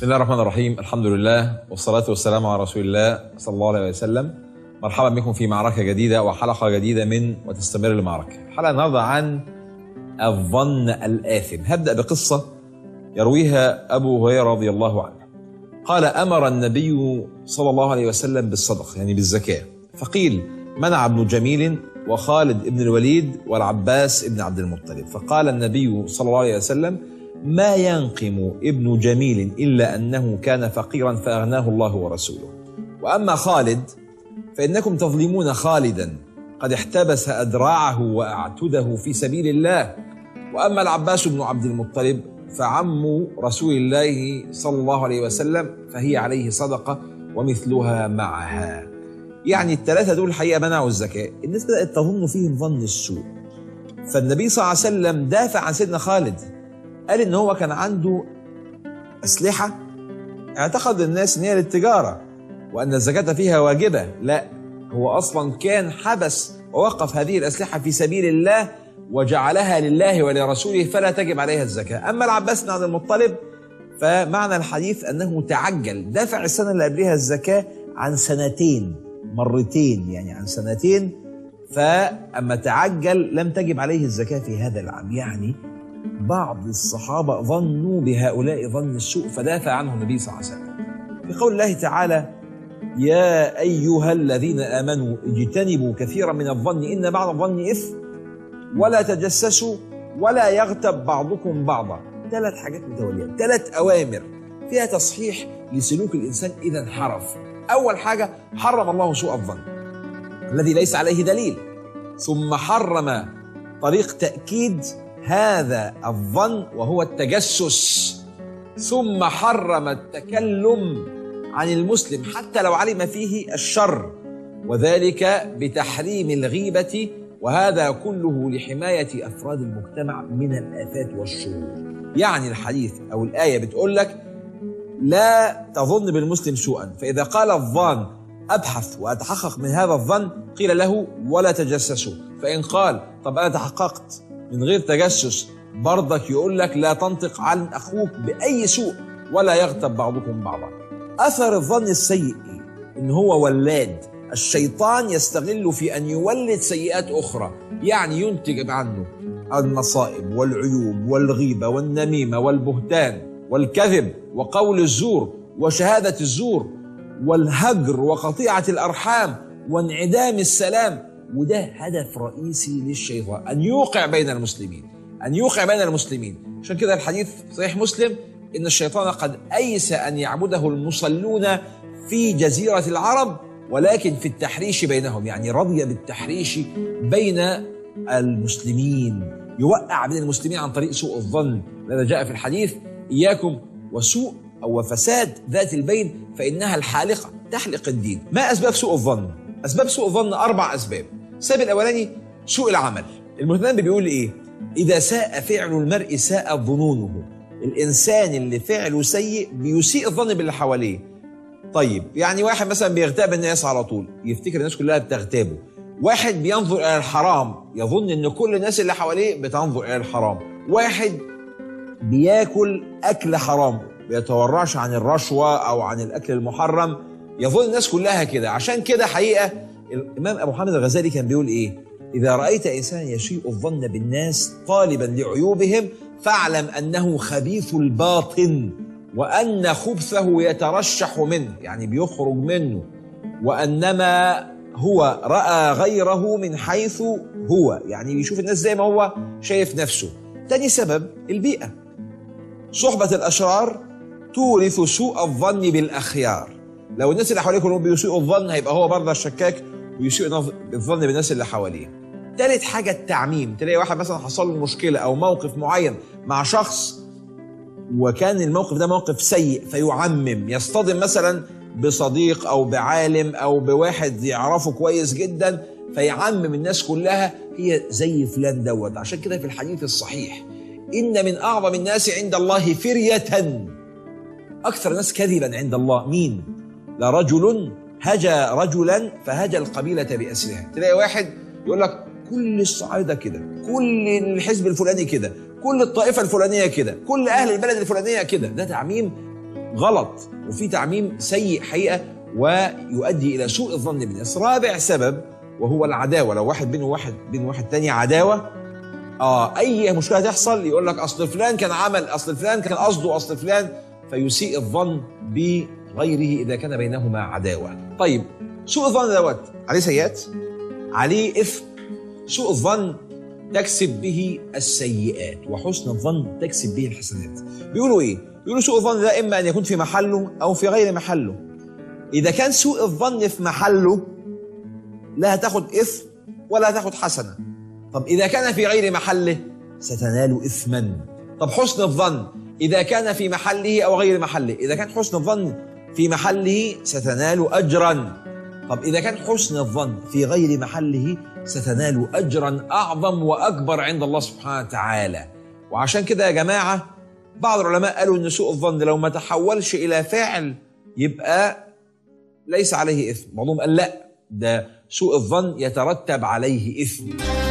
بسم الله الرحمن الرحيم الحمد لله والصلاة والسلام على رسول الله صلى الله عليه وسلم مرحبا بكم في معركة جديدة وحلقة جديدة من وتستمر المعركة الحلقة النهاردة عن الظن الآثم هبدأ بقصة يرويها أبو هريرة رضي الله عنه قال أمر النبي صلى الله عليه وسلم بالصدقة يعني بالزكاة فقيل منع ابن جميل وخالد بن الوليد والعباس بن عبد المطلب فقال النبي صلى الله عليه وسلم ما ينقم ابن جميل إلا أنه كان فقيرا فأغناه الله ورسوله وأما خالد فإنكم تظلمون خالدا قد احتبس أدراعه وأعتده في سبيل الله وأما العباس بن عبد المطلب فعم رسول الله صلى الله عليه وسلم فهي عليه صدقة ومثلها معها يعني الثلاثة دول الحقيقة منعوا الزكاة الناس بدأت تظن فيهم ظن السوء فالنبي صلى الله عليه وسلم دافع عن سيدنا خالد قال ان هو كان عنده اسلحه اعتقد الناس ان هي للتجاره وان الزكاه فيها واجبه لا هو اصلا كان حبس ووقف هذه الاسلحه في سبيل الله وجعلها لله ولرسوله فلا تجب عليها الزكاه اما العباس بن عبد المطلب فمعنى الحديث انه تعجل دفع السنه اللي قبلها الزكاه عن سنتين مرتين يعني عن سنتين فاما تعجل لم تجب عليه الزكاه في هذا العام يعني بعض الصحابة ظنوا بهؤلاء ظن السوء فدافع عنه النبي صلى الله عليه وسلم في قول الله تعالى يا أيها الذين آمنوا اجتنبوا كثيرا من الظن إن بعض الظن إثم ولا تجسسوا ولا يغتب بعضكم بعضا ثلاث حاجات متوالية ثلاث أوامر فيها تصحيح لسلوك الإنسان إذا انحرف أول حاجة حرم الله سوء الظن الذي ليس عليه دليل ثم حرم طريق تأكيد هذا الظن وهو التجسس ثم حرم التكلم عن المسلم حتى لو علم فيه الشر وذلك بتحريم الغيبة وهذا كله لحماية أفراد المجتمع من الآفات والشرور يعني الحديث أو الآية بتقول لك لا تظن بالمسلم سوءا فإذا قال الظان أبحث وأتحقق من هذا الظن قيل له ولا تجسسوا فإن قال طب أنا تحققت من غير تجسس برضك يقول لك لا تنطق عن اخوك باي سوء ولا يغتب بعضكم بعضا اثر الظن السيء ان هو ولاد الشيطان يستغل في ان يولد سيئات اخرى يعني ينتج عنه المصائب والعيوب والغيبه والنميمه والبهتان والكذب وقول الزور وشهاده الزور والهجر وقطيعه الارحام وانعدام السلام وده هدف رئيسي للشيطان أن يوقع بين المسلمين أن يوقع بين المسلمين عشان كده الحديث صحيح مسلم إن الشيطان قد أيس أن يعبده المصلون في جزيرة العرب ولكن في التحريش بينهم يعني رضي بالتحريش بين المسلمين يوقع بين المسلمين عن طريق سوء الظن الذي جاء في الحديث إياكم وسوء أو فساد ذات البين فإنها الحالقة تحلق الدين ما أسباب سوء الظن؟ أسباب سوء الظن أربع أسباب السبب الاولاني سوء العمل المتنبي بيقول ايه اذا ساء فعل المرء ساء ظنونه الانسان اللي فعله سيء بيسيء الظن باللي حواليه طيب يعني واحد مثلا بيغتاب الناس على طول يفتكر الناس كلها بتغتابه واحد بينظر الى الحرام يظن ان كل الناس اللي حواليه بتنظر الى الحرام واحد بياكل اكل حرام بيتورعش عن الرشوه او عن الاكل المحرم يظن الناس كلها كده عشان كده حقيقه الامام ابو حامد الغزالي كان بيقول ايه اذا رايت انسانا يسيء الظن بالناس طالبا لعيوبهم فاعلم انه خبيث الباطن وان خبثه يترشح منه يعني بيخرج منه وانما هو راى غيره من حيث هو يعني بيشوف الناس زي ما هو شايف نفسه تاني سبب البيئه صحبه الاشرار تورث سوء الظن بالاخيار لو الناس اللي حواليه كلهم بيسيئوا الظن هيبقى هو برضه الشكاك ويسيء الظن بالناس اللي حواليه. تالت حاجة التعميم، تلاقي واحد مثلا حصل له مشكلة أو موقف معين مع شخص وكان الموقف ده موقف سيء فيعمم، يصطدم مثلا بصديق أو بعالم أو بواحد يعرفه كويس جدا فيعمم الناس كلها هي زي فلان دوت، عشان كده في الحديث الصحيح إن من أعظم الناس عند الله فرية أكثر الناس كذبا عند الله مين؟ لرجل هجا رجلا فهجا القبيلة بأسرها تلاقي واحد يقول لك كل الصعايدة كده كل الحزب الفلاني كده كل الطائفة الفلانية كده كل أهل البلد الفلانية كده ده تعميم غلط وفي تعميم سيء حقيقه ويؤدي الى سوء الظن بالناس رابع سبب وهو العداوه لو واحد بينه واحد بين واحد تاني عداوه اه اي مشكله تحصل يقول لك اصل فلان كان عمل اصل فلان كان قصده اصل فلان فيسيء الظن بغيره اذا كان بينهما عداوه طيب سوء الظن دوت عليه سيئات عليه اثم سوء الظن تكسب به السيئات وحسن الظن تكسب به الحسنات بيقولوا ايه بيقولوا سوء الظن ده اما ان يكون في محله او في غير محله اذا كان سوء الظن في محله لا هتاخد اثم ولا هتاخد حسنه طب اذا كان في غير محله ستنال اثما طب حسن الظن اذا كان في محله او غير محله اذا كان حسن الظن في محله ستنال اجرا طب اذا كان حسن الظن في غير محله ستنال اجرا اعظم واكبر عند الله سبحانه وتعالى وعشان كده يا جماعه بعض العلماء قالوا ان سوء الظن لو ما تحولش الى فعل يبقى ليس عليه اثم بعضهم قال لا ده سوء الظن يترتب عليه اثم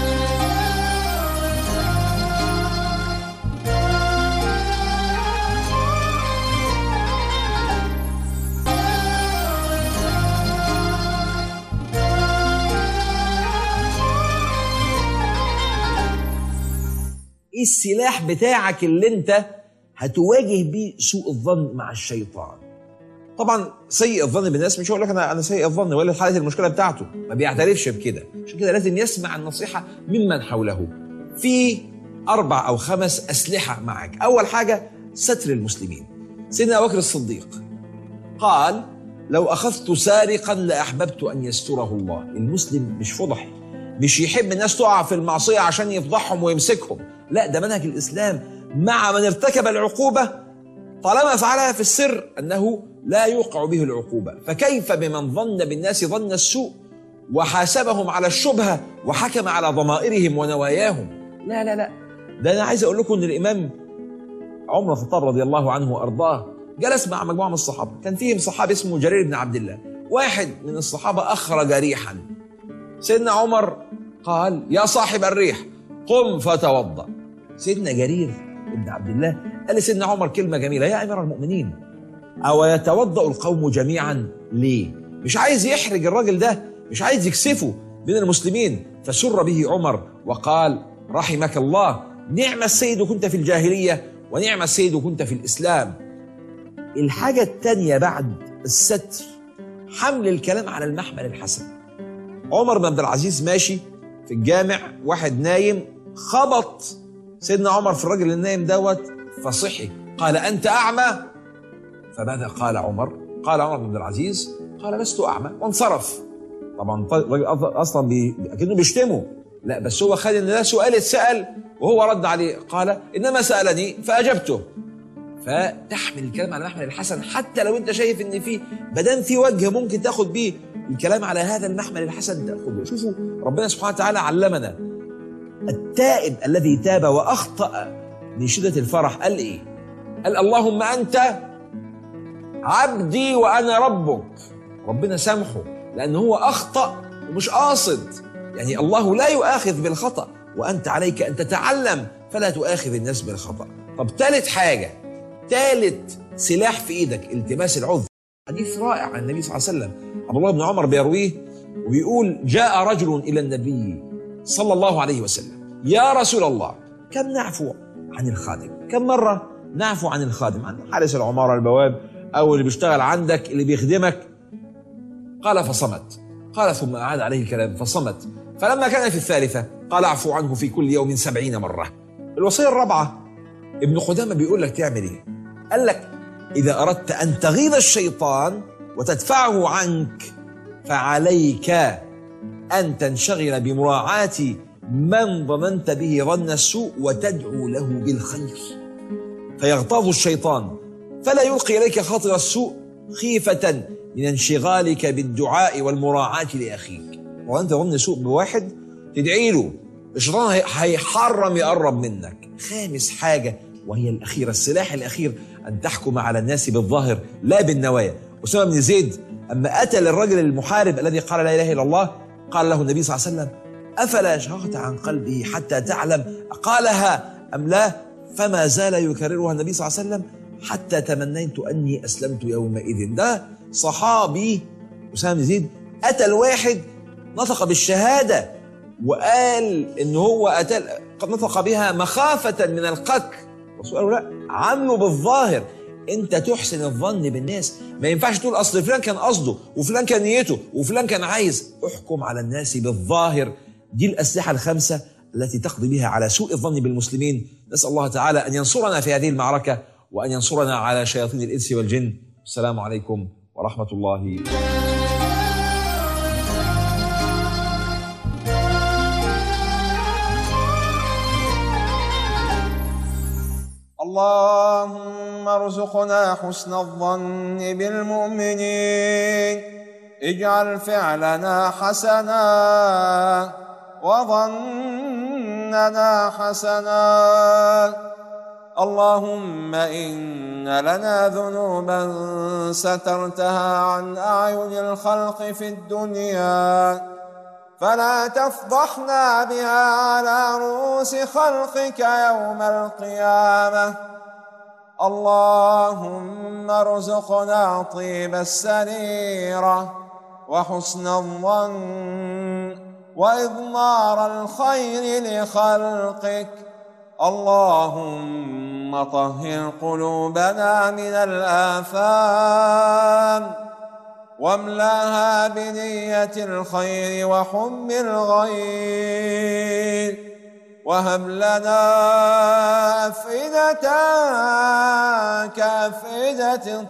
ايه السلاح بتاعك اللي انت هتواجه بيه سوء الظن مع الشيطان طبعا سيء الظن بالناس مش هقول لك انا انا سيء الظن ولا حاله المشكله بتاعته ما بيعترفش بكده عشان كده لازم يسمع النصيحه ممن حوله في اربع او خمس اسلحه معك اول حاجه ستر المسلمين سيدنا ابو بكر الصديق قال لو اخذت سارقا لاحببت ان يستره الله المسلم مش فضحي مش يحب الناس تقع في المعصيه عشان يفضحهم ويمسكهم لا ده منهج الاسلام مع من ارتكب العقوبه طالما فعلها في السر انه لا يوقع به العقوبه فكيف بمن ظن بالناس ظن السوء وحاسبهم على الشبهه وحكم على ضمائرهم ونواياهم لا لا لا ده انا عايز اقول لكم ان الامام عمر الخطاب رضي الله عنه وارضاه جلس مع مجموعه من الصحابه كان فيهم صحابي اسمه جرير بن عبد الله واحد من الصحابه اخرج ريحا سيدنا عمر قال يا صاحب الريح قم فتوضا سيدنا جرير بن عبد الله قال لسيدنا عمر كلمه جميله يا امير المؤمنين او يتوضا القوم جميعا ليه مش عايز يحرج الراجل ده مش عايز يكسفه بين المسلمين فسر به عمر وقال رحمك الله نعم السيد كنت في الجاهليه ونعم السيد كنت في الاسلام الحاجه الثانيه بعد الستر حمل الكلام على المحمل الحسن عمر بن عبد العزيز ماشي في الجامع واحد نايم خبط سيدنا عمر في الراجل النايم دوت فصحي قال انت اعمى فماذا قال عمر قال عمر بن عبد العزيز قال لست اعمى وانصرف طبعا الراجل اصلا بي... اكنه بيشتمه لا بس هو خد ان ده سؤال اتسال وهو رد عليه قال انما سالني فاجبته فتحمل الكلام على محمل الحسن حتى لو انت شايف ان في بدل في وجه ممكن تاخد بيه الكلام على هذا المحمل الحسن تاخذه شوفوا ربنا سبحانه وتعالى علمنا التائب الذي تاب واخطا من شده الفرح قال ايه؟ قال اللهم انت عبدي وانا ربك ربنا سامحه لان هو اخطا ومش قاصد يعني الله لا يؤاخذ بالخطا وانت عليك ان تتعلم فلا تؤاخذ الناس بالخطا طب ثالث حاجه ثالث سلاح في ايدك التماس العذر حديث رائع عن النبي صلى الله عليه وسلم عبد الله بن عمر بيرويه وبيقول جاء رجل الى النبي صلى الله عليه وسلم يا رسول الله كم نعفو عن الخادم كم مره نعفو عن الخادم عن حارس العماره البواب او اللي بيشتغل عندك اللي بيخدمك قال فصمت قال ثم أعاد عليه الكلام فصمت فلما كان في الثالثة قال اعفو عنه في كل يوم سبعين مرة الوصية الرابعة ابن قدامة بيقول لك تعمل ايه قال لك إذا أردت أن تغيظ الشيطان وتدفعه عنك فعليك أن تنشغل بمراعاة من ظننت به ظن السوء وتدعو له بالخير فيغتاظ الشيطان فلا يلقي إليك خاطر السوء خيفة من انشغالك بالدعاء والمراعاة لأخيك وأنت ظن سوء بواحد تدعي له الشيطان هيحرم يقرب منك خامس حاجة وهي الأخيرة السلاح الأخير أن تحكم على الناس بالظاهر لا بالنوايا أسامة بن زيد أما أتى للرجل المحارب الذي قال لا إله إلا الله قال له النبي صلى الله عليه وسلم أفلا شغلت عن قلبه حتى تعلم قالها أم لا فما زال يكررها النبي صلى الله عليه وسلم حتى تمنيت أني أسلمت يومئذ ده صحابي أسامة بن زيد قتل واحد نطق بالشهادة وقال إن هو قتل قد نطق بها مخافة من القتل الرسول قال لا عامله بالظاهر انت تحسن الظن بالناس ما ينفعش تقول اصل فلان كان قصده وفلان كان نيته وفلان كان عايز احكم على الناس بالظاهر دي الاسلحه الخمسه التي تقضي بها على سوء الظن بالمسلمين نسال الله تعالى ان ينصرنا في هذه المعركه وان ينصرنا على شياطين الانس والجن السلام عليكم ورحمه الله اللهم ارزقنا حسن الظن بالمؤمنين اجعل فعلنا حسنا وظننا حسنا اللهم إن لنا ذنوبا سترتها عن أعين الخلق في الدنيا فلا تفضحنا بها على رؤوس خلقك يوم القيامة اللهم ارزقنا طيب السريرة وحسن الظن وإضمار الخير لخلقك اللهم طهر قلوبنا من الآثام واملاها بنية الخير وحب الغير وهب لنا أفئدة كأفئدة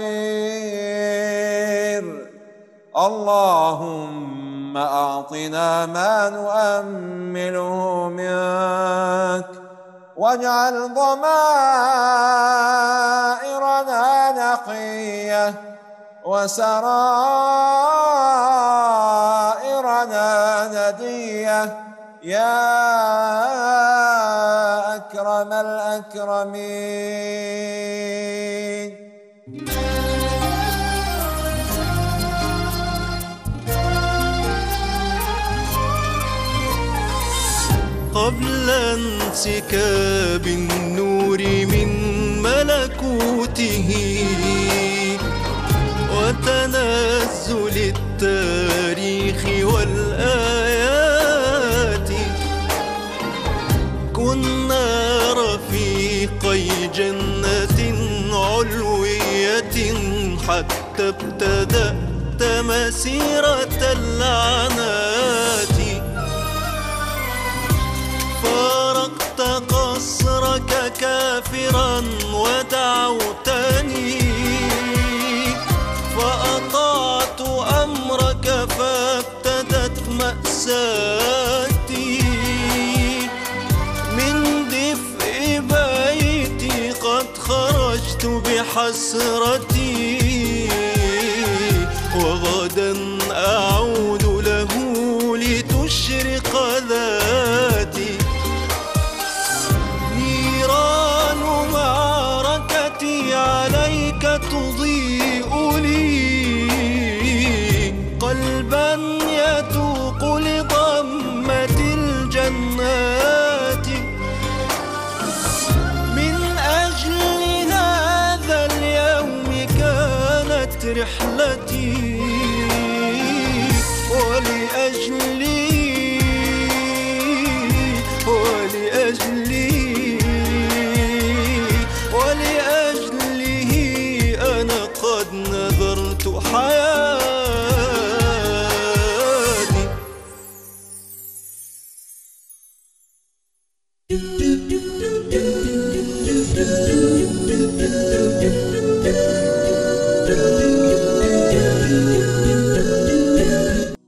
الطير اللهم أعطنا ما نؤمله منك واجعل ضمائرنا نقيه وسرائرنا نديه يا أكرم الأكرمين قبل انسكاب النور من ملكوته وتنزل التاريخ والآيات كنا رفيقي جنة علوية حتى ابتدأت مسيرة اللعنات فارقت قصرك كافرا ودعوتني فأطعت أمرك فابتدت مأساتي من دفء بيتي قد خرجت بحسرتي وغدا أعود له لتشرق ذاتي نيران معركتي عليك تضيء لي قلبا يتوق لضمة الجنات من أجل هذا اليوم كانت رحلتي ولأجلي ولأجلي ولأجله أنا قد نذرت حياتي